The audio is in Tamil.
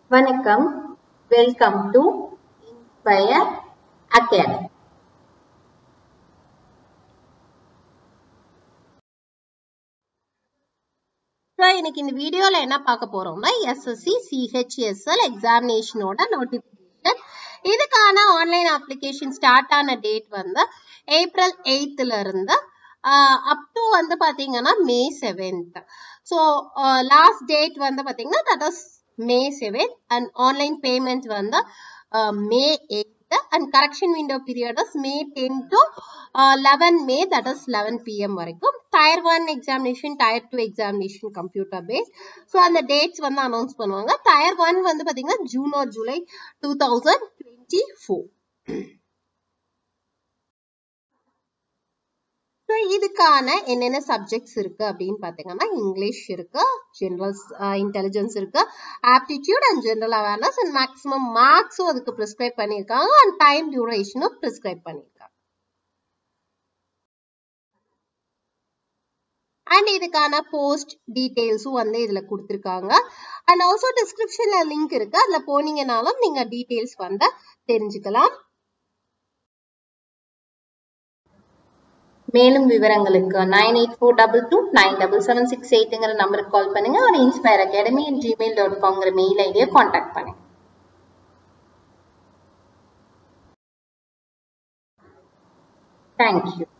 வணக்கம் welcome to Inspire Academy so இன்னைக்கு இந்த வீடியோல என்ன பார்க்க போறோம்னா எஸ்எஸ்சி சிஹெச்எஸ்எல் எக்ஸாமினேஷனோட நோட்டிபிகேஷன் இதுக்கான ஆன்லைன் அப்ளிகேஷன் ஸ்டார்ட் ஆன டேட் வந்து ஏப்ரல் எயித்துல இருந்து அப் டு வந்து பாத்தீங்கன்னா May seventh so last date வந்து பாத்தீங்கன்னா that is May seventh and online payment வந்து May eighth and correction window period is May ten to eleven May that is eleven PM வரைக்கும் tier one examination tier two examination computer paste so அந்த டேட்ஸ் வந்து அனௌன்ஸ் பண்ணுவாங்க டயர் ஒன் வந்து பார்த்தீங்கன்னா June or July two thousand twenty four so இதுக்கான என்னென்ன சப்ஜெக்ட்ஸ் இருக்கு அப்படின்னு பார்த்தீங்கன்னா இங்கிலீஷ் இருக்கு ஜென்ரல் இன்டெலிஜென்ஸ் இருக்கு aptitude and general awareness and maximum மார்க்ஸும் அதுக்கு ப்ரிஸ்கிரைப் பண்ணியிருக்காங்க அண்ட் டைம் டியூரேஷனும் ப்ரிஸ்கிரைப் பண்ணியிருக்காங்க அண்ட் இதுக்கான போஸ்ட் டீட்டெயில்ஸும் வந்து இதுல கொடுத்துருக்காங்க அண்ட் ஆல்சோ டிஸ்கிரிப்ஷன்ல லிங்க் இருக்கு அதுல போனீங்கனாலும் நீங்க டீட்டெயில்ஸ் வந்து தெரிஞ்சுக்கலாம் மேலும் விவரங்களுக்கு nine eight four double two nine double seven six எயிட்டுங்கிற நம்பருக்கு கால் பண்ணுங்க ஒரு இன்ஸ்பயர் அகாடமி ஜிமெயில் டாட் காம்ங்கிற மெயில் ஐடியை காண்டாக்ட் பண்ணுங்க தேங்க்யூ